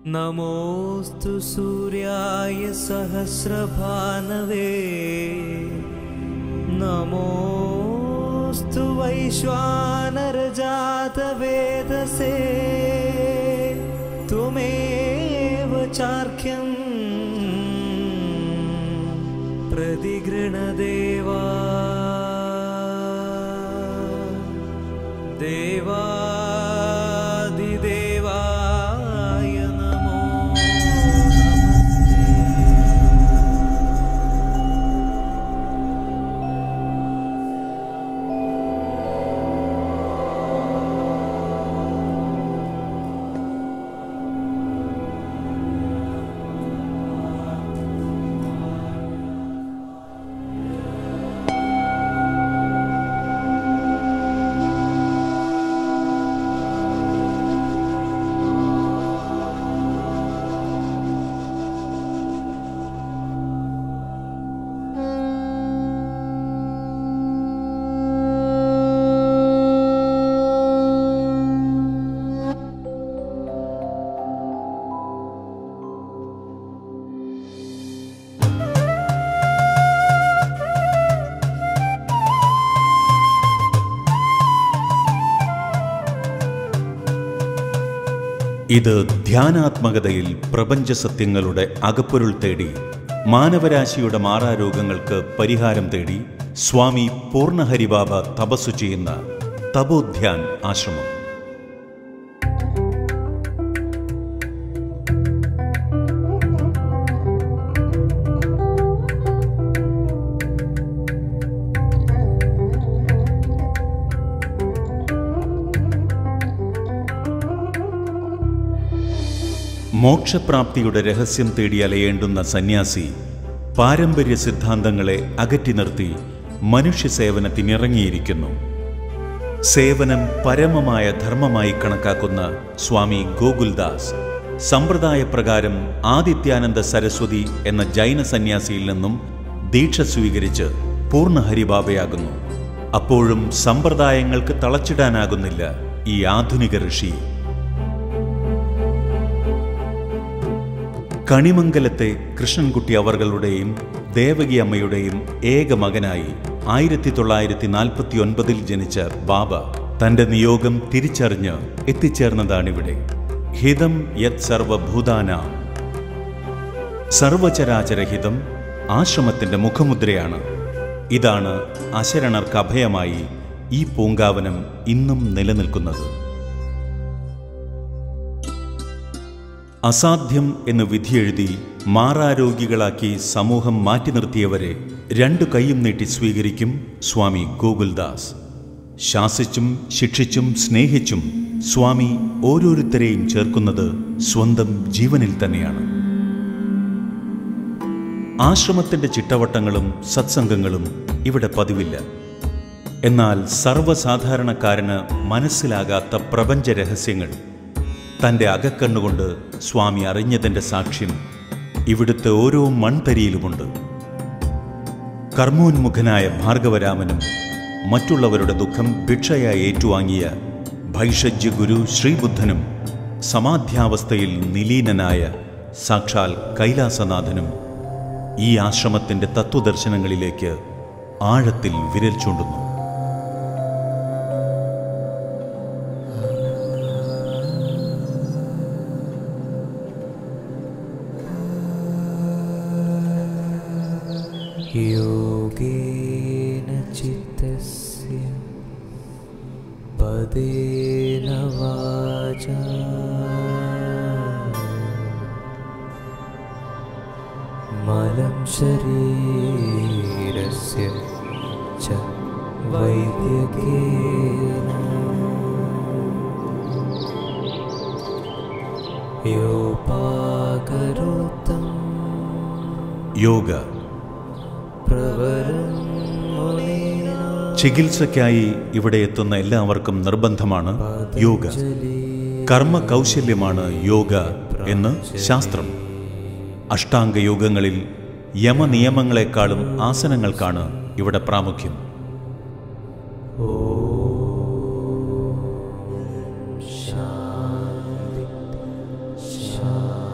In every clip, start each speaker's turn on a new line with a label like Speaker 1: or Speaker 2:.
Speaker 1: नमोऽस्तु सूर्याय सहस्रभानवे नमोऽस्तु वैश्वानरजातवेदसे त्वमेव चार्क्यम् प्रतिगृणदेवा देवादिदेवाय नमो
Speaker 2: ഇത് ധ്യാനാത്മകതയിൽ പ്രപഞ്ച സത്യങ്ങളുടെ അകപ്പൊരുൾ തേടി മാനവരാശിയുടെ മാറാരോഗങ്ങൾക്ക് പരിഹാരം തേടി സ്വാമി പൂർണ്ണഹരിബാബ തപസ്സു ചെയ്യുന്ന തപോധ്യാൻ ആശ്രമം മോക്ഷപ്രാപ്തിയുടെ രഹസ്യം തേടി അലയേണ്ടുന്ന സന്യാസി പാരമ്പര്യ സിദ്ധാന്തങ്ങളെ അകറ്റി നിർത്തി മനുഷ്യ സേവനത്തിനിറങ്ങിയിരിക്കുന്നു സേവനം പരമമായ ധർമ്മമായി കണക്കാക്കുന്ന സ്വാമി ഗോകുൽദാസ് സമ്പ്രദായപ്രകാരം ആദിത്യാനന്ദ സരസ്വതി എന്ന ജൈന സന്യാസിയിൽ നിന്നും ദീക്ഷ സ്വീകരിച്ച് പൂർണ്ണ ഹരിബാബയാകുന്നു അപ്പോഴും സമ്പ്രദായങ്ങൾക്ക് തളച്ചിടാനാകുന്നില്ല ഈ ആധുനിക ഋഷി കണിമംഗലത്തെ കൃഷ്ണൻകുട്ടി അവർകളുടെയും ദേവകി അമ്മയുടെയും ഏക മകനായി ആയിരത്തി തൊള്ളായിരത്തി നാൽപ്പത്തി ഒൻപതിൽ ജനിച്ച ബാബ തന്റെ നിയോഗം തിരിച്ചറിഞ്ഞ് എത്തിച്ചേർന്നതാണിവിടെ ഹിതം യത് സർവഭൂതാന സർവചരാചരഹിതം ആശ്രമത്തിന്റെ മുഖമുദ്രയാണ് ഇതാണ് അശരണർക്ക് അഭയമായി ഈ പൂങ്കാവനം ഇന്നും നിലനിൽക്കുന്നത് അസാധ്യം എന്ന് വിധിയെഴുതി മാറാരോഗികളാക്കി സമൂഹം മാറ്റി നിർത്തിയവരെ രണ്ടു കൈയും നീട്ടി സ്വീകരിക്കും സ്വാമി ഗോകുൽദാസ് ശാസിച്ചും ശിക്ഷിച്ചും സ്നേഹിച്ചും സ്വാമി ഓരോരുത്തരെയും ചേർക്കുന്നത് സ്വന്തം ജീവനിൽ തന്നെയാണ് ആശ്രമത്തിന്റെ ചിട്ടവട്ടങ്ങളും സത്സംഗങ്ങളും ഇവിടെ പതിവില്ല എന്നാൽ സർവ്വസാധാരണക്കാരന് മനസ്സിലാകാത്ത പ്രപഞ്ച രഹസ്യങ്ങൾ തൻ്റെ അകക്കണ്ണുകൊണ്ട് സ്വാമി അറിഞ്ഞതിൻ്റെ സാക്ഷ്യം ഇവിടുത്തെ ഓരോ മൺതരിയിലുമുണ്ട് കർമ്മോന്മുഖനായ ഭാർഗവരാമനും മറ്റുള്ളവരുടെ ദുഃഖം ഭിക്ഷയായി ഏറ്റുവാങ്ങിയ ഭൈഷജ്യ ഗുരു ശ്രീബുദ്ധനും സമാധ്യാവസ്ഥയിൽ നിലീനനായ സാക്ഷാൽ കൈലാസനാഥനും ഈ ആശ്രമത്തിൻ്റെ തത്വദർശനങ്ങളിലേക്ക് ആഴത്തിൽ വിരൽ ചൂണ്ടുന്നു
Speaker 1: योगेन चित्तस्य पदेन वाचा मलं शरीरस्य च वैद्यकेन योपाकरोत्तम्
Speaker 2: യോഗ
Speaker 1: പ്രവരം മുനീന
Speaker 2: ചികിത്സയ്ക്കായി ഇവിടെ എത്തുന്ന എല്ലാവർക്കും നിർബന്ധമാണ് യോഗ കർമ്മ കൗശല്യമാണ് യോഗ എന്ന് ശാസ്ത്രം അഷ്ടാംഗ യോഗങ്ങളിൽ യമനിയമങ്ങളെക്കാളും ആസനങ്ങൾക്കാണ് ഇവിടെ പ്രാമുഖ്യം
Speaker 1: ശാന്തി ശാന്തി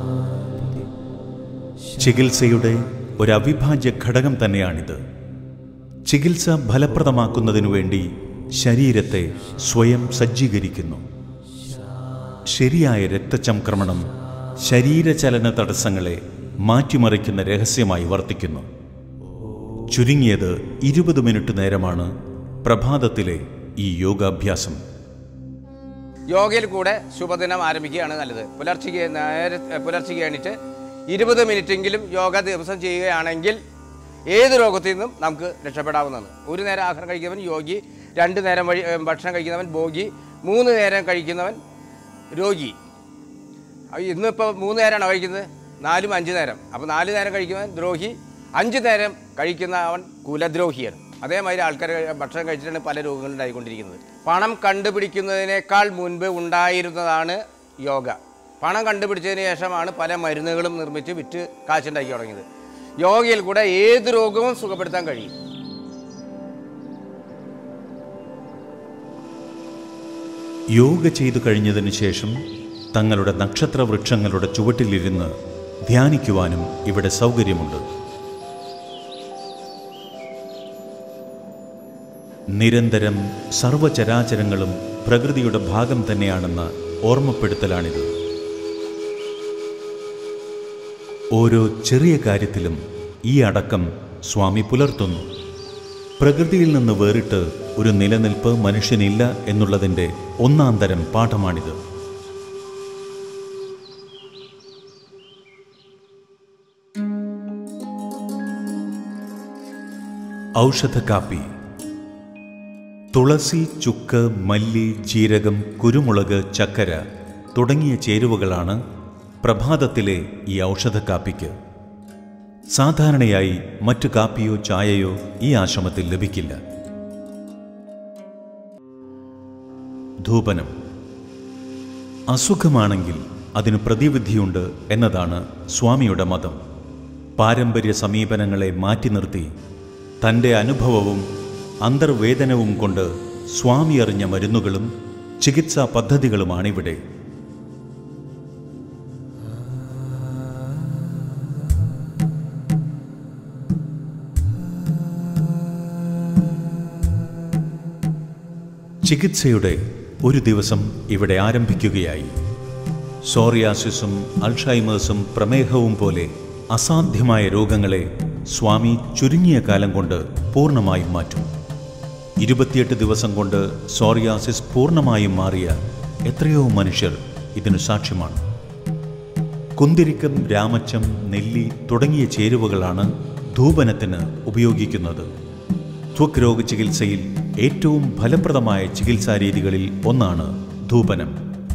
Speaker 2: ചികിത്സയുടെ ഒരു അവിഭാജ്യ ഘടകം തന്നെയാണിത് ചികിത്സ ഫലപ്രദമാക്കുന്നതിനു വേണ്ടി ശരീരത്തെ സ്വയം സജ്ജീകരിക്കുന്നു ശരിയായ രക്തചംക്രമണം ശരീരചലന തടസ്സങ്ങളെ മാറ്റിമറിക്കുന്ന രഹസ്യമായി വർത്തിക്കുന്നു ചുരുങ്ങിയത് ഇരുപത് മിനിറ്റ് നേരമാണ് പ്രഭാതത്തിലെ ഈ യോഗാഭ്യാസം
Speaker 3: യോഗയിൽ കൂടെ ശുഭദിനം ആരംഭിക്കുകയാണ് നല്ലത് പുലർച്ചയ്ക്ക് നേരെ പുലർച്ചയ്ക്ക് എണീറ്റ് ഇരുപത് മിനിറ്റെങ്കിലും യോഗ ദിവസം ചെയ്യുകയാണെങ്കിൽ ഏത് രോഗത്തിൽ നിന്നും നമുക്ക് രക്ഷപ്പെടാവുന്നതാണ് ഒരു നേരം ആഹാരം കഴിക്കുന്നവൻ യോഗി രണ്ട് നേരം വഴി ഏ, ഭക്ഷണം കഴിക്കുന്നവൻ ഭോഗി മൂന്ന് നേരം കഴിക്കുന്നവൻ രോഗി അയ്യോ, ഇന്നിപ്പോൾ മൂന്ന് നേരമാണ് കഴിക്കുന്നത് നാലും അഞ്ച് നേരം അപ്പോൾ നാല് നേരം കഴിക്കുന്നവൻ ദ്രോഹി അഞ്ച് നേരം കഴിക്കുന്ന അവൻ കുലദ്രോഹിയാണ് അതേമാതിരി ആൾക്കാർ ഭക്ഷണം കഴിച്ചിട്ടാണ് പല രോഗങ്ങളും ഉണ്ടായിക്കൊണ്ടിരിക്കുന്നത് പണം കണ്ടുപിടിക്കുന്നതിനേക്കാൾ മുൻപ് ഉണ്ടായിരുന്നതാണ് യോഗ പണം കണ്ടുപിടിച്ചതിന് ശേഷമാണ് പല മരുന്നുകളും നിർമ്മിച്ച് വിറ്റ് കാശുണ്ടാക്കി തുടങ്ങിയത് യോഗയിൽ കൂടെ ഏത് രോഗവും സുഖപ്പെടുത്താൻ കഴിയും
Speaker 2: യോഗ ചെയ്തു കഴിഞ്ഞതിന് ശേഷം തങ്ങളുടെ നക്ഷത്ര വൃക്ഷങ്ങളുടെ ചുവട്ടിലിരുന്ന് ധ്യാനിക്കുവാനും ഇവിടെ സൗകര്യമുണ്ട് നിരന്തരം സർവചരാചരങ്ങളും പ്രകൃതിയുടെ ഭാഗം തന്നെയാണെന്ന ഓർമ്മപ്പെടുത്തലാണിത് ഓരോ ചെറിയ കാര്യത്തിലും ഈ അടക്കം സ്വാമി പുലർത്തുന്നു പ്രകൃതിയിൽ നിന്ന് വേറിട്ട് ഒരു നിലനിൽപ്പ് മനുഷ്യനില്ല എന്നുള്ളതിൻ്റെ ഒന്നാം തരം പാഠമാണിത് ഔഷധ കാപ്പി തുളസി ചുക്ക് മല്ലി ജീരകം കുരുമുളക് ചക്കര തുടങ്ങിയ ചേരുവകളാണ് പ്രഭാതത്തിലെ ഈ ഔഷധ കാപ്പിക്ക് സാധാരണയായി മറ്റു കാപ്പിയോ ചായയോ ഈ ആശ്രമത്തിൽ ലഭിക്കില്ല ധൂപനം അസുഖമാണെങ്കിൽ അതിന് പ്രതിവിധിയുണ്ട് എന്നതാണ് സ്വാമിയുടെ മതം പാരമ്പര്യ സമീപനങ്ങളെ മാറ്റി നിർത്തി തൻ്റെ അനുഭവവും അന്തർവേദനവും കൊണ്ട് സ്വാമി അറിഞ്ഞ മരുന്നുകളും ചികിത്സാ പദ്ധതികളുമാണിവിടെ ചികിത്സയുടെ ഒരു ദിവസം ഇവിടെ ആരംഭിക്കുകയായി സോറിയാസിസും അൾഷൈമേഴ്സും പ്രമേഹവും പോലെ അസാധ്യമായ രോഗങ്ങളെ സ്വാമി ചുരുങ്ങിയ കാലം കൊണ്ട് പൂർണ്ണമായും മാറ്റും ഇരുപത്തിയെട്ട് ദിവസം കൊണ്ട് സോറിയാസിസ് പൂർണ്ണമായും മാറിയ എത്രയോ മനുഷ്യർ ഇതിനു സാക്ഷ്യമാണ് കുന്തിരിക്കം രാമച്ചം നെല്ലി തുടങ്ങിയ ചേരുവകളാണ് ധൂപനത്തിന് ഉപയോഗിക്കുന്നത് ത്വക് രോഗ ചികിത്സയിൽ ഏറ്റവും ഫലപ്രദമായ ചികിത്സാ രീതികളിൽ ഒന്നാണ് ധൂപനം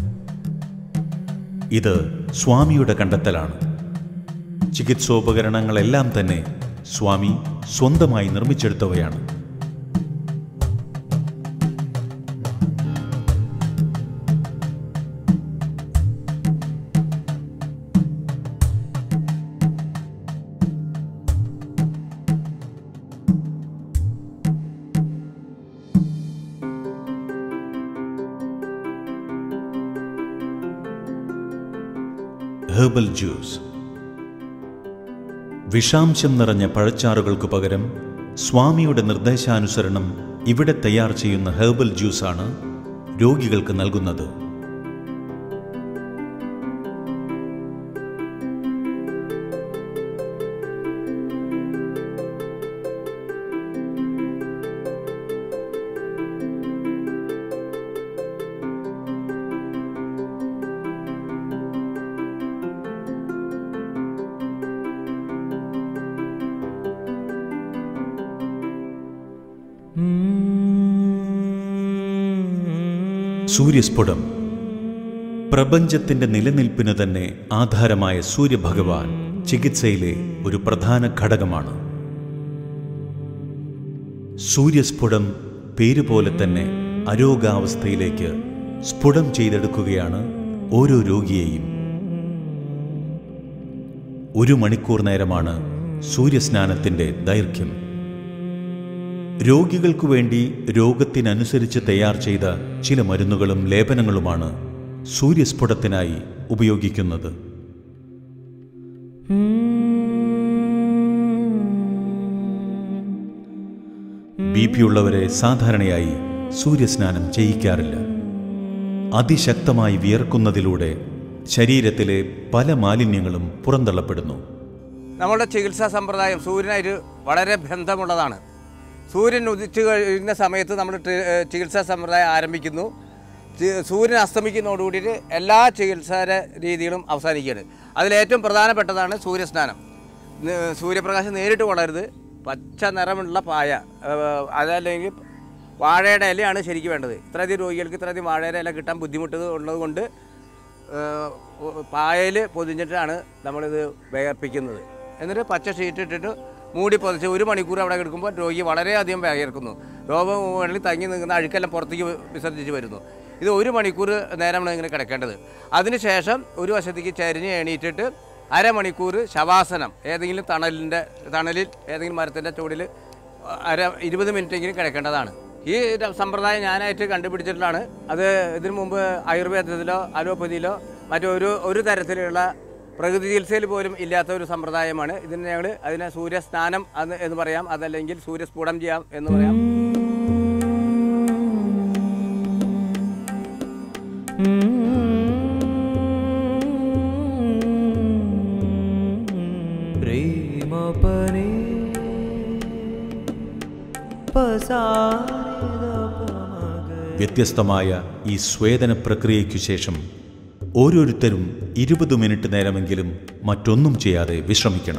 Speaker 2: ഇത് സ്വാമിയുടെ കണ്ടെത്തലാണ് ചികിത്സോപകരണങ്ങളെല്ലാം തന്നെ സ്വാമി സ്വന്തമായി നിർമ്മിച്ചെടുത്തവയാണ് ഹെർബൽ ജ്യൂസ് വിഷാംശം നിറഞ്ഞ പഴച്ചാറുകൾക്ക് പകരം സ്വാമിയുടെ നിർദ്ദേശാനുസരണം ഇവിടെ തയ്യാർ ചെയ്യുന്ന ഹെർബൽ ജ്യൂസാണ് രോഗികൾക്ക് നൽകുന്നത് സൂര്യസ്ഫുടം പ്രപഞ്ചത്തിന്റെ നിലനിൽപ്പിന് തന്നെ ആധാരമായ സൂര്യഭഗവാൻ ചികിത്സയിലെ ഒരു പ്രധാന ഘടകമാണ് സൂര്യസ്ഫുടം പേര് പോലെ തന്നെ അരോഗാവസ്ഥയിലേക്ക് സ്ഫുടം ചെയ്തെടുക്കുകയാണ് ഓരോ രോഗിയെയും ഒരു മണിക്കൂർ നേരമാണ് സൂര്യസ്നാനത്തിന്റെ ദൈർഘ്യം രോഗികൾക്കു വേണ്ടി രോഗത്തിനനുസരിച്ച് തയ്യാർ ചെയ്ത ചില മരുന്നുകളും ലേപനങ്ങളുമാണ് സൂര്യസ്ഫുടത്തിനായി ഉപയോഗിക്കുന്നത്
Speaker 1: Mm.
Speaker 2: ബി പി ഉള്ളവരെ സാധാരണയായി സൂര്യസ്നാനം ചെയ്യിക്കാറില്ല അതിശക്തമായി വിയർക്കുന്നതിലൂടെ ശരീരത്തിലെ പല മാലിന്യങ്ങളും പുറന്തള്ളപ്പെടുന്നു
Speaker 3: നമ്മളുടെ ചികിത്സാ സമ്പ്രദായം സൂര്യനായിട്ട് വളരെ ബന്ധമുള്ളതാണ് സൂര്യൻ ഉദിച്ചു കഴിയുന്ന സമയത്ത് നമ്മൾ ട്രീ- ഏഹ് ചികിത്സാ സമ്പ്രദായം ആരംഭിക്കുന്നു ചി- സൂര്യൻ അസ്തമിക്കുന്നതോടുകൂടിയിട്ട് എല്ലാ ചികിത്സാ രീതികളും അവസാനിക്കുകയാണ് അതിലേറ്റവും പ്രധാനപ്പെട്ടതാണ് സൂര്യസ്നാനം ന- സൂര്യപ്രകാശം നേരിട്ട് കൊള്ളരുത് പച്ച നിറമുള്ള പായ ഏഹ് അതല്ലെങ്കിൽ വാഴയുടെ ഇലയാണ് ശരിക്കും വേണ്ടത് ഇത്രയധികം രോഗികൾക്ക് ഇത്രയധികം വാഴയുടെ ഇല കിട്ടാൻ ബുദ്ധിമുട്ട് ഉള്ളത് കൊണ്ട് പായയിൽ പൊതിഞ്ഞിട്ടാണ് നമ്മളിത് വേർപ്പിക്കുന്നത് എന്നിട്ട് പച്ച ഷീറ്റ് ഇട്ടിട്ട് മൂടി പൊതിച്ച് ഒരു മണിക്കൂർ അവിടെ കിടക്കുമ്പോൾ രോഗി വളരെയധികം വേർക്കുന്നു രോഗം വെള്ളി തങ്ങി നിൽക്കുന്ന അഴുക്കെല്ലാം പുറത്തേക്ക് വിസർജിച്ച് വരുന്നു ഇത് ഒരു മണിക്കൂർ നേരമാണ് ഇങ്ങനെ കിടക്കേണ്ടത് അതിനുശേഷം ഒരു വശത്തേക്ക് ചരിഞ്ഞ് എണീറ്റിട്ട് അരമണിക്കൂർ ശവാസനം ഏതെങ്കിലും തണലിൻ്റെ തണലിൽ ഏതെങ്കിലും മരത്തിൻ്റെ ചുവടിൽ അര ഇരുപത് മിനിറ്റെങ്കിലും കിടക്കേണ്ടതാണ് ഈ ര- സമ്പ്രദായം ഞാനായിട്ട് കണ്ടുപിടിച്ചിട്ടുള്ളതാണ് അത് ഇതിനു മുമ്പ് ആയുർവേദത്തിലോ അലോപ്പതിയിലോ മറ്റൊരു ഒരു തരത്തിലുള്ള പ്രകൃതി ചികിത്സയിൽ പോലും ഇല്ലാത്ത ഒരു സമ്പ്രദായമാണ് ഇതിന് ഞങ്ങൾ അതിനെ സൂര്യസ്നാനം എന്ന് എന്ന് പറയാം അതല്ലെങ്കിൽ സൂര്യസ്ഫുടം ചെയ്യാം എന്ന് പറയാം
Speaker 1: प्रेमपने
Speaker 2: വ്യത്യസ്തമായ ഈ സ്വേദന പ്രക്രിയയ്ക്കു ശേഷം ഓരോരുത്തരും ഇരുപത് മിനിറ്റ് നേരമെങ്കിലും മറ്റൊന്നും ചെയ്യാതെ വിശ്രമിക്കണം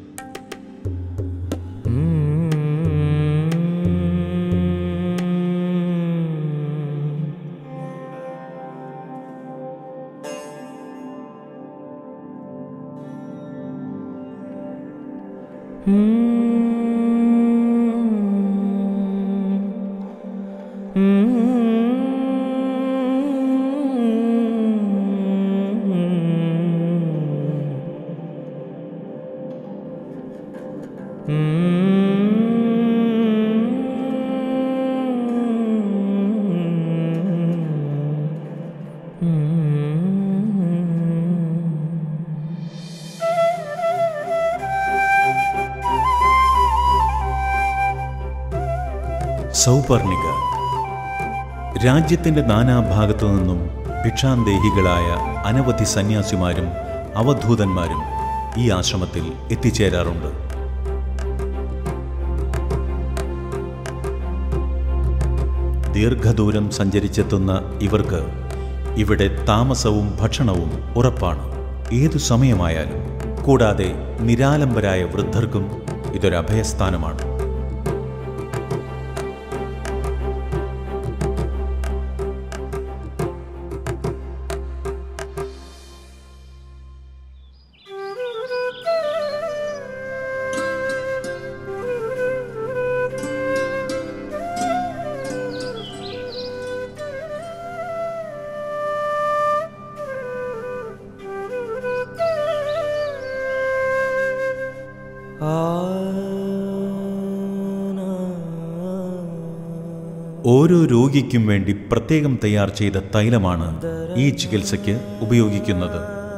Speaker 2: സൗപർണിക രാജ്യത്തിന്റെ നാനാഭാഗത്തു നിന്നും ഭിക്ഷാന്തേഹികളായ അനവധി സന്യാസിമാരും അവധൂതന്മാരും ഈ ആശ്രമത്തിൽ എത്തിച്ചേരാറുണ്ട് ദീർഘദൂരം സഞ്ചരിച്ചെത്തുന്ന ഇവർക്ക് ഇവിടെ താമസവും ഭക്ഷണവും ഉറപ്പാണ് ഏതു സമയമായാലും കൂടാതെ നിരാലംബരായ വൃദ്ധർക്കും ഇതൊരു അഭയസ്ഥാനമാണ് ഓരോ രോഗിക്കും വേണ്ടി പ്രത്യേകം തയ്യാർ ചെയ്ത തൈലമാണ് ഈ ചികിത്സയ്ക്ക് ഉപയോഗിക്കുന്നത്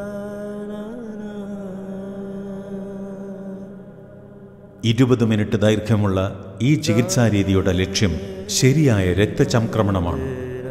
Speaker 2: ഇരുപത് മിനിറ്റ് ദൈർഘ്യമുള്ള ഈ ചികിത്സാ രീതിയുടെ ലക്ഷ്യം ശരിയായ രക്തചംക്രമണമാണ്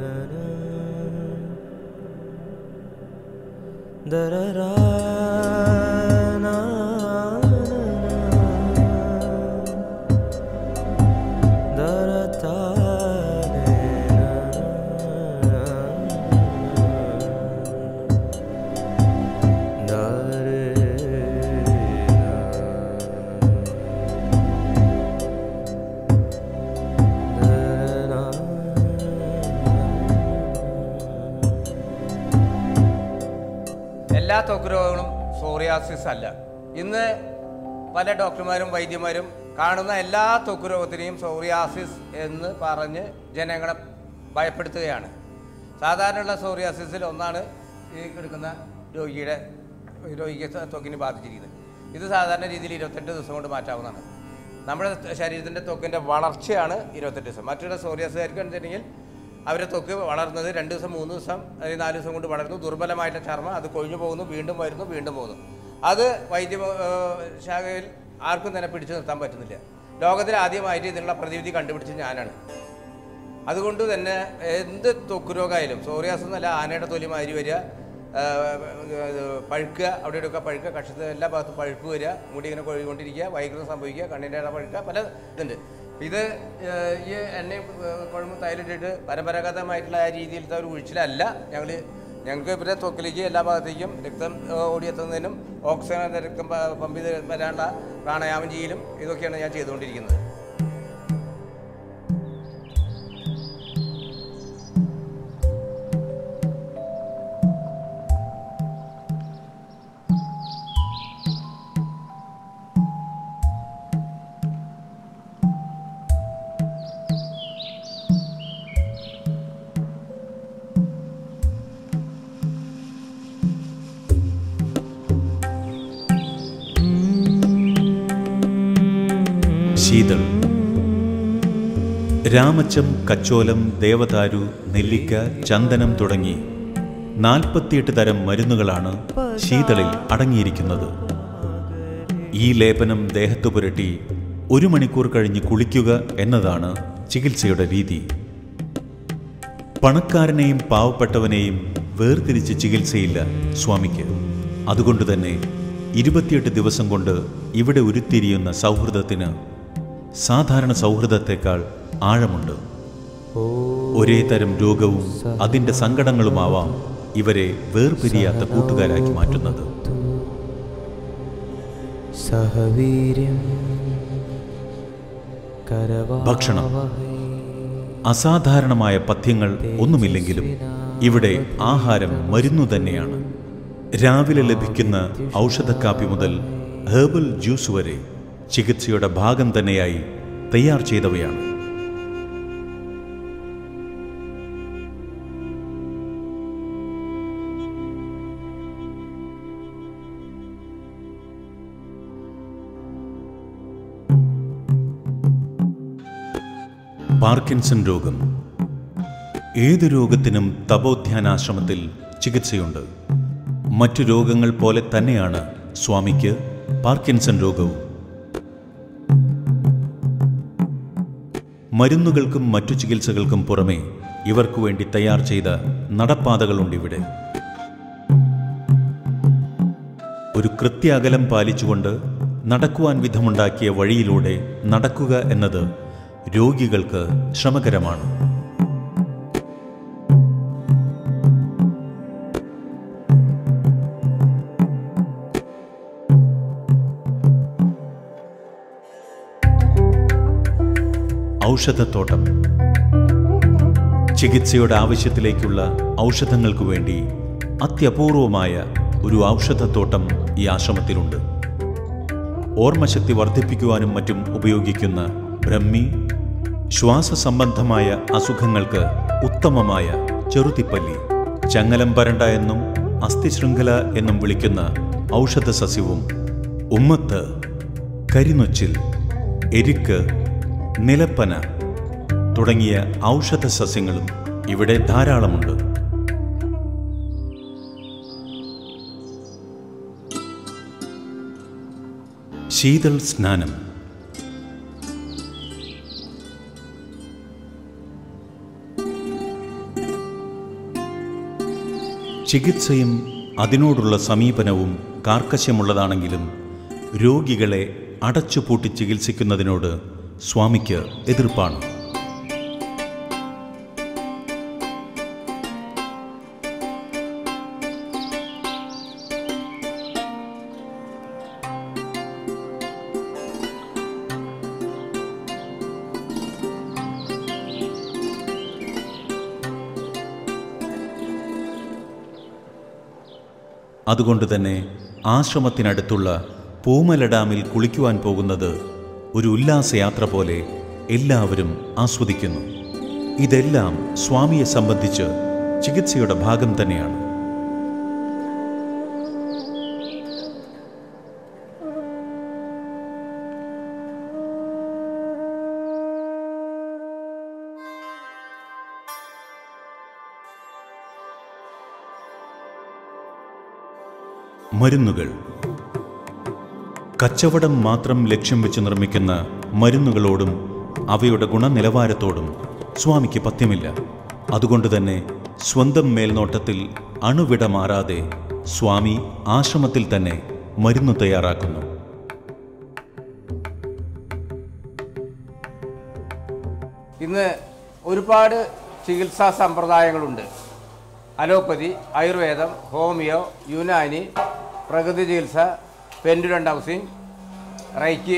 Speaker 3: എല്ലാ ത്വക്ക് രോഗങ്ങളും സോറിയാസിസ് അല്ല ഇന്ന് പല ഡോക്ടർമാരും വൈദ്യന്മാരും കാണുന്ന എല്ലാ ത്വക്ക് രോഗത്തിനെയും സോറിയാസിസ് എന്ന് പറഞ്ഞ് ജനങ്ങളെ ഭയപ്പെടുത്തുകയാണ് സാധാരണയുള്ള സോറിയാസിസിൽ ഒന്നാണ് ഈ കിടക്കുന്ന രോഗിയുടെ രോഗിക്ക് ത്വക്കിന് ബാധിച്ചിരിക്കുന്നത് ഇത് സാധാരണ രീതിയിൽ ഇരുപത്തെട്ട് ദിവസം കൊണ്ട് മാറ്റാവുന്നതാണ് നമ്മുടെ ശരീരത്തിൻ്റെ ത്വക്കിൻ്റെ വളർച്ചയാണ് ഇരുപത്തെട്ട് ദിവസം മറ്റുള്ള സോറിയാസുകാർക്ക് വെച്ചിട്ടുണ്ടെങ്കിൽ അവരുടെ ത്വക്ക് വളർന്നത് രണ്ട് ദിവസം മൂന്ന് ദിവസം അല്ലെങ്കിൽ നാല് ദിവസം കൊണ്ട് വളർന്നു ദുർബലമായിട്ടുള്ള ചർമ്മം അത് കൊഴിഞ്ഞു പോകുന്നു വീണ്ടും വരുന്നു വീണ്ടും പോകുന്നു അത് വൈദ്യ ഏഹ്, ശാഖയിൽ ആർക്കും തന്നെ പിടിച്ചു നിർത്താൻ പറ്റുന്നില്ല ലോകത്തിൽ ആദ്യമായിട്ട് ഇതിനുള്ള പ്രതിവിധി കണ്ടുപിടിച്ചത് ഞാനാണ് അതുകൊണ്ട് തന്നെ എന്ത് ത്വക്ക് രോഗമായാലും സോറിയാസ് എന്നല്ല ആനയുടെ തൊലി മാതിരി വരിക ആ, ഇത് പഴുക്കുക അവിടെ ഇവിടെയൊക്കെ പഴുക്കുക കക്ഷത്ത് എല്ലാ ഭാഗത്തും പഴുപ്പ് വരിക മുടി ഇങ്ങനെ കൊഴുകൊണ്ടിരിക്കുക വൈകൃതം സംഭവിക്കുക കണ്ണിൻ്റെ ഇട പഴുക്കുക പല ഇതുണ്ട് ഇത് ആ, ഈ എണ്ണയും കുഴമ്പും തൈലിട്ടിട്ട് പരമ്പരാഗതമായിട്ടുള്ള ആ രീതിയിലത്തെ ഒരു ഒഴിച്ചിലല്ല ഞങ്ങൾ ഞങ്ങൾക്ക് ഇവരുടെ ത്വക്കിലേക്ക് എല്ലാ ഭാഗത്തേക്കും രക്തം ആ, ഓടിയെത്തുന്നതിനും ഓക്സിജൻ രക്തം പ- പമ്പ് ചെയ്ത് വരാനുള്ള പ്രാണായാമം ചെയ്യലും ഇതൊക്കെയാണ് ഞാൻ ചെയ്തുകൊണ്ടിരിക്കുന്നത്
Speaker 2: ശീതൾ രാമച്ചം കച്ചോലം ദേവദാരു നെല്ലിക്ക ചന്ദനം തുടങ്ങി നാൽപ്പത്തിയെട്ട് തരം മരുന്നുകളാണ് ശീതളിൽ അടങ്ങിയിരിക്കുന്നത് ഈ ലേപനം ദേഹത്തു പുരട്ടി ഒരു മണിക്കൂർ കഴിഞ്ഞ് കുളിക്കുക എന്നതാണ് ചികിത്സയുടെ രീതി പണക്കാരനെയും പാവപ്പെട്ടവനെയും വേർതിരിച്ച് ചികിത്സയില്ല സ്വാമിക്ക് അതുകൊണ്ട് തന്നെ ഇരുപത്തിയെട്ട് ദിവസം കൊണ്ട് ഇവിടെ ഉരുത്തിരിയുന്ന സൗഹൃദത്തിന് സാധാരണ സൗഹൃദത്തെക്കാൾ ആഴമുണ്ട് ഒരേ തരം രോഗവും അതിൻ്റെ സങ്കടങ്ങളുമാവാം ഇവരെ വേർപിരിയാത്ത കൂട്ടുകാരാക്കി മാറ്റുന്നത്
Speaker 1: സഹവീര്യം
Speaker 2: ഭക്ഷണം. അസാധാരണമായ പഥ്യങ്ങൾ ഒന്നുമില്ലെങ്കിലും ഇവിടെ ആഹാരം മരുന്നു തന്നെയാണ് രാവിലെ ലഭിക്കുന്ന ഔഷധക്കാപ്പി മുതൽ ഹെർബൽ ജ്യൂസ് വരെ ചികിത്സയുടെ ഭാഗം തന്നെയായി തയ്യാർ ചെയ്തവയാണ് പാർക്കിൻസൺ രോഗം ഏത് രോഗത്തിനും തപോധ്യാനാശ്രമത്തിൽ ചികിത്സയുണ്ട് മറ്റു രോഗങ്ങൾ പോലെ തന്നെയാണ് സ്വാമിക്ക് പാർക്കിൻസൺ രോഗവും മരുന്നുകൾക്കും മറ്റു ചികിത്സകൾക്കും പുറമെ ഇവർക്കു വേണ്ടി തയ്യാർ ചെയ്ത നടപ്പാതകളുണ്ട് ഇവിടെ ഒരു കൃത്യ അകലം പാലിച്ചുകൊണ്ട് നടക്കുവാൻ വിധമുണ്ടാക്കിയ വഴിയിലൂടെ നടക്കുക എന്നത് രോഗികൾക്ക് ശ്രമകരമാണ് ഔഷധത്തോട്ടം ചികിത്സയുടെ ആവശ്യത്തിലേക്കുള്ള ഔഷധങ്ങൾക്കു വേണ്ടി അത്യപൂർവമായ ഒരു ഔഷധത്തോട്ടം ഈ ആശ്രമത്തിലുണ്ട് ഓർമ്മശക്തി വർദ്ധിപ്പിക്കുവാനും മറ്റും ഉപയോഗിക്കുന്ന ബ്രഹ്മി ശ്വാസ സംബന്ധമായ അസുഖങ്ങൾക്ക് ഉത്തമമായ ചെറുതിപ്പല്ലി ചങ്ങലം പരണ്ട എന്നും അസ്ഥിശൃംഖല എന്നും വിളിക്കുന്ന ഔഷധ സസ്യവും ഉമ്മത്ത് കരിനൊച്ചിൽ എരിക്ക് നിലപ്പന തുടങ്ങിയ ഔഷധ സസ്യങ്ങളും ഇവിടെ ധാരാളമുണ്ട് ശീതൾ സ്നാനം ചികിത്സയും അതിനോടുള്ള സമീപനവും കാർക്കശ്യമുള്ളതാണെങ്കിലും രോഗികളെ അടച്ചുപൂട്ടി ചികിത്സിക്കുന്നതിനോട് സ്വാമിക്ക് എതിർപ്പാണ് അതുകൊണ്ട് തന്നെ ആശ്രമത്തിനടുത്തുള്ള പൂമല ഡാമിൽ കുളിക്കുവാൻ പോകുന്നത് ഒരു ഉല്ലാസയാത്ര പോലെ എല്ലാവരും ആസ്വദിക്കുന്നു ഇതെല്ലാം സ്വാമിയെ സംബന്ധിച്ച് ചികിത്സയുടെ ഭാഗം തന്നെയാണ് മരുന്നുകൾ കച്ചവടം മാത്രം ലക്ഷ്യം വെച്ച് നിർമ്മിക്കുന്ന മരുന്നുകളോടും അവയുടെ ഗുണനിലവാരത്തോടും സ്വാമിക്ക് പഥ്യമില്ല അതുകൊണ്ട് തന്നെ സ്വന്തം മേൽനോട്ടത്തിൽ അണുവിട മാറാതെ സ്വാമി ആശ്രമത്തിൽ തന്നെ മരുന്ന് തയ്യാറാക്കുന്നു
Speaker 3: ഇന്ന് ഒരുപാട് ചികിത്സാ സമ്പ്രദായങ്ങളുണ്ട് അലോപ്പതി ആയുർവേദം ഹോമിയോ യുനാനി പ്രകൃതി ചികിത്സ പെൻഡുലണ്ട് ഹൗസിങ് റൈക്കി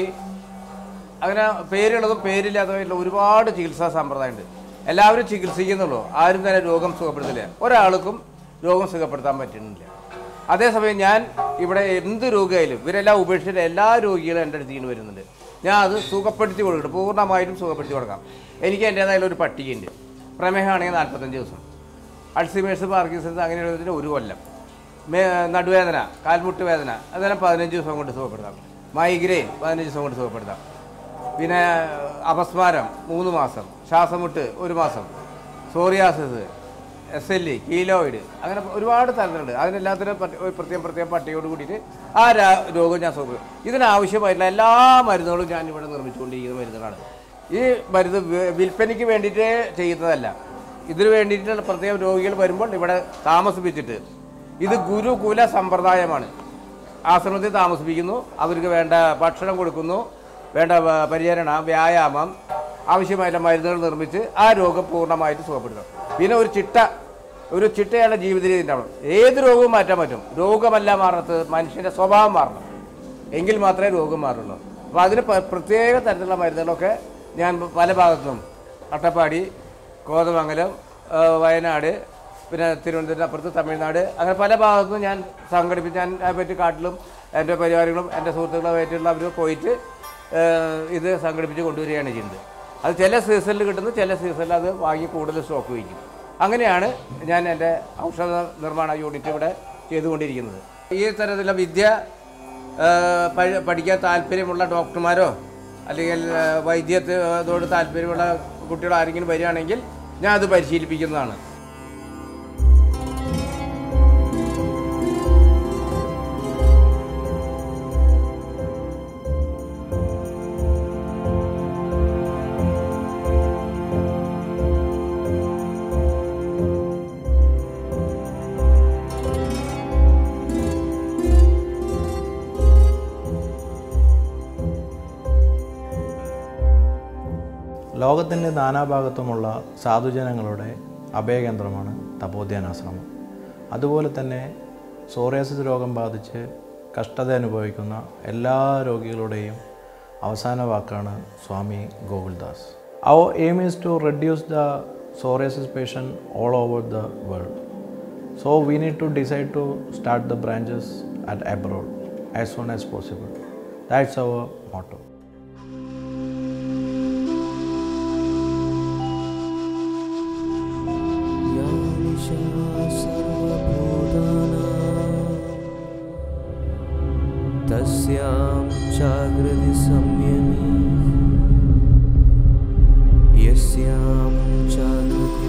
Speaker 3: അങ്ങനെ പേരുള്ളതും പേരില്ലാത്തതുമായിട്ടുള്ള ഒരുപാട് ചികിത്സാ സമ്പ്രദായമുണ്ട് എല്ലാവരും ചികിത്സിക്കുന്നുള്ളൂ ആരും തന്നെ രോഗം സുഖപ്പെടുത്തില്ല ഒരാൾക്കും രോഗം സുഖപ്പെടുത്താൻ പറ്റുന്നില്ല അതേസമയം ഞാൻ ഇവിടെ എന്ത് രോഗിയായാലും ഇവരെല്ലാം ഉപേക്ഷിച്ചിട്ട് എല്ലാ രോഗികളും എൻ്റെ അടുത്തേക്ക് വരുന്നുണ്ട് ഞാൻ അത് സുഖപ്പെടുത്തി കൊടുക്കും പൂർണ്ണമായിട്ടും സുഖപ്പെടുത്തി കൊടുക്കാം എനിക്ക് എൻ്റേതായ ഒരു പട്ടികയുണ്ട് പ്രമേഹമാണെങ്കിൽ നാൽപ്പത്തഞ്ച് ദിവസം അൾസിമേഴ്സ് പാർക്കിൻസൺസ് അങ്ങനെയുള്ളതിന് ഒരു കൊല്ലം മേ നടുവേദന കാൽമുട്ട് വേദന അതെല്ലാം പതിനഞ്ച് ദിവസം കൊണ്ട് സുഖപ്പെടുത്താം മൈഗ്രെയിൻ പതിനഞ്ച് ദിവസം കൊണ്ട് സുഖപ്പെടുത്താം പിന്നെ അപസ്മാരം മൂന്ന് മാസം ശ്വാസമുട്ട് ഒരു മാസം psoriasis S L E keloid അങ്ങനെ ഒരുപാട് തരത്തിലുണ്ട് അതിനെല്ലാത്തിനും പറ്റി- ഒരു പ്രത്യേകം പ്രത്യേകം പട്ടികയോട് കൂടിയിട്ട് ആ രാ- രോഗം ഞാൻ സുഖപ്പെടുത്തും ഇതിനാവശ്യമായിട്ടുള്ള എല്ലാ മരുന്നുകളും ഞാൻ ഇവിടെ നിർമ്മിച്ചുകൊണ്ടിരിക്കുന്ന മരുന്നുകളാണ് ഈ മരുന്ന് വി- വിൽപ്പനയ്ക്ക് വേണ്ടിയിട്ട് ചെയ്യുന്നതല്ല ഇതിന് വേണ്ടിയിട്ടുള്ള പ്രത്യേകം രോഗികൾ വരുമ്പോൾ ഇവിടെ താമസിപ്പിച്ചിട്ട് ഇത് ഗുരുകുല സമ്പ്രദായമാണ് ആശ്രമത്തിൽ താമസിപ്പിക്കുന്നു അവർക്ക് വേണ്ട ഭക്ഷണം കൊടുക്കുന്നു വേണ്ട വ- പരിചരണ വ്യായാമം ആവശ്യമായിട്ടുള്ള മരുന്നുകൾ നിർമ്മിച്ച് ആ രോഗം പൂർണ്ണമായിട്ട് സുഖപ്പെടുത്തണം പിന്നെ ഒരു ചിട്ട ഒരു ചിട്ടയുള്ള ജീവിത രീതി ഉണ്ടാവണം ഏത് രോഗവും മാറ്റാൻ പറ്റും രോഗമല്ല മാറുന്നത് മനുഷ്യൻ്റെ സ്വഭാവം മാറണം എങ്കിൽ മാത്രമേ രോഗം മാറുള്ളൂ അപ്പോൾ അതിന് പ- പ്രത്യേക തരത്തിലുള്ള മരുന്നുകളൊക്കെ ഞാൻ പല ഭാഗത്തുനിന്നും അട്ടപ്പാടി കോതമംഗലം ആ, വയനാട് പിന്നെ തിരുവനന്തപുരത്തിന് അപ്പുറത്ത് തമിഴ്നാട് അങ്ങനെ പല ഭാഗത്തുനിന്നും ഞാൻ സംഘടിപ്പിച്ച് ഞാൻ പറ്റി കാട്ടിലും എൻ്റെ പരിവാരങ്ങളും എൻ്റെ സുഹൃത്തുക്കളുമായിട്ടുള്ള അവർ പോയിട്ട് ആ, ഇത് സംഘടിപ്പിച്ച് കൊണ്ടുവരികയാണ് ചെയ്യുന്നത് അത് ചില സീസണിൽ കിട്ടുന്നു ചില സീസണിൽ അത് വാങ്ങി കൂടുതൽ സ്റ്റോക്ക് വയ്ക്കും അങ്ങനെയാണ് ഞാൻ എൻ്റെ ഔഷധ നിർമ്മാണ യൂണിറ്റ് ഇവിടെ ചെയ്തുകൊണ്ടിരിക്കുന്നത് ഈ തരത്തിലുള്ള വിദ്യ ആ, പഴ- പഠിക്കാൻ താല്പര്യമുള്ള ഡോക്ടർമാരോ അല്ലെങ്കിൽ ആ, വൈദ്യത്തോട് താല്പര്യമുള്ള കുട്ടികൾ ആരെങ്കിലും വരികയാണെങ്കിൽ ഞാൻ അത് പരിശീലിപ്പിക്കുന്നതാണ്
Speaker 4: ലോകത്തിൻ്റെ നാനാഭാഗത്തുമുള്ള സാധുജനങ്ങളുടെ അഭയകേന്ദ്രമാണ് തപോധ്യാനാശ്രമം അതുപോലെ തന്നെ സോറിയാസിസ് രോഗം ബാധിച്ച് കഷ്ടത അനുഭവിക്കുന്ന എല്ലാ രോഗികളുടെയും അവസാന വാക്കാണ് Swami Gokuldas our aim is to reduce the psoriasis patient all over the world so we need to decide to start the branches at abroad as soon as possible that's our motto
Speaker 1: या निशा सर्वभूतानां तस्यां जागृति संयमी यस्यां जागृति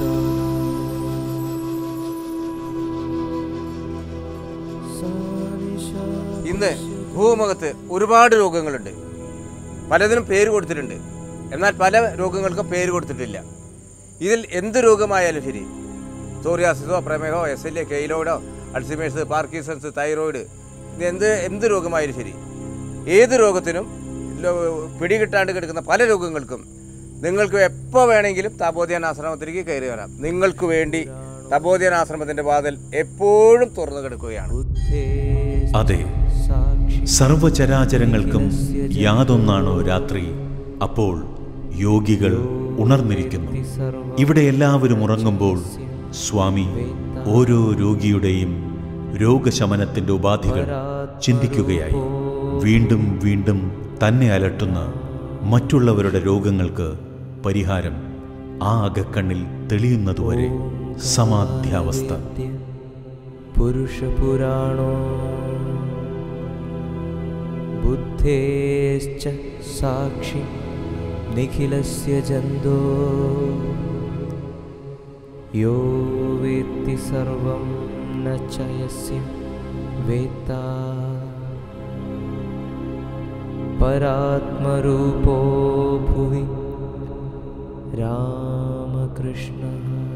Speaker 1: भूतानां सा निशा
Speaker 3: ഇന്ന് ഭൂമുഖത്ത് ഒരുപാട് രോഗങ്ങളുണ്ട് പലതിനും പേര് കൊടുത്തിട്ടുണ്ട് എന്നാൽ പല രോഗങ്ങൾക്കും പേര് കൊടുത്തിട്ടില്ല ഇതിൽ എന്ത് രോഗമായാലും ശരി സോറിയാസിസോ പ്രമേഹോ എസ് എൽ എ കെയിലോയിഡോ അൾസിമേഴ്സ് പാർക്കിൻസൺസ് തൈറോയിഡ് ഇത് എന്ത് എന്ത് രോഗമായാലും ശരി ഏത് രോഗത്തിനും ലോ- പിടികിട്ടാണ്ട് കിടക്കുന്ന പല രോഗങ്ങൾക്കും നിങ്ങൾക്ക് എപ്പോൾ വേണമെങ്കിലും തപോധ്യാന ആശ്രമത്തിലേക്ക് കയറി വരാം നിങ്ങൾക്ക് വേണ്ടി തപോധ്യാന ആശ്രമത്തിൻ്റെ വാതിൽ എപ്പോഴും തുറന്നു കിടക്കുകയാണ്
Speaker 1: बुद्धे
Speaker 2: അതെ
Speaker 1: साक्षी
Speaker 2: സർവചരാചരങ്ങൾക്കും യാതൊന്നാണോ രാത്രി അപ്പോൾ യോഗികൾ ഉണർന്നിരിക്കുന്നു ഇവിടെ എല്ലാവരും ഉറങ്ങുമ്പോൾ സ്വാമി ഓരോ രോഗിയുടെയും രോഗശമനത്തിന്റെ ഉപാധികൾ ചിന്തിക്കുകയായി വീണ്ടും വീണ്ടും തന്നെ അലട്ടുന്ന മറ്റുള്ളവരുടെ രോഗങ്ങൾക്ക് പരിഹാരം ആ അകക്കണ്ണിൽ തെളിയുന്നതുവരെ സമാധ്യാവസ്ഥ
Speaker 1: पुरुषपुराणो बुद्धेश्च साक्षी निखिलस्य जन्दो यो वेत्ति सर्वं न च यस्य वेत्ता परात्मरूपो भुवि रामकृष्णः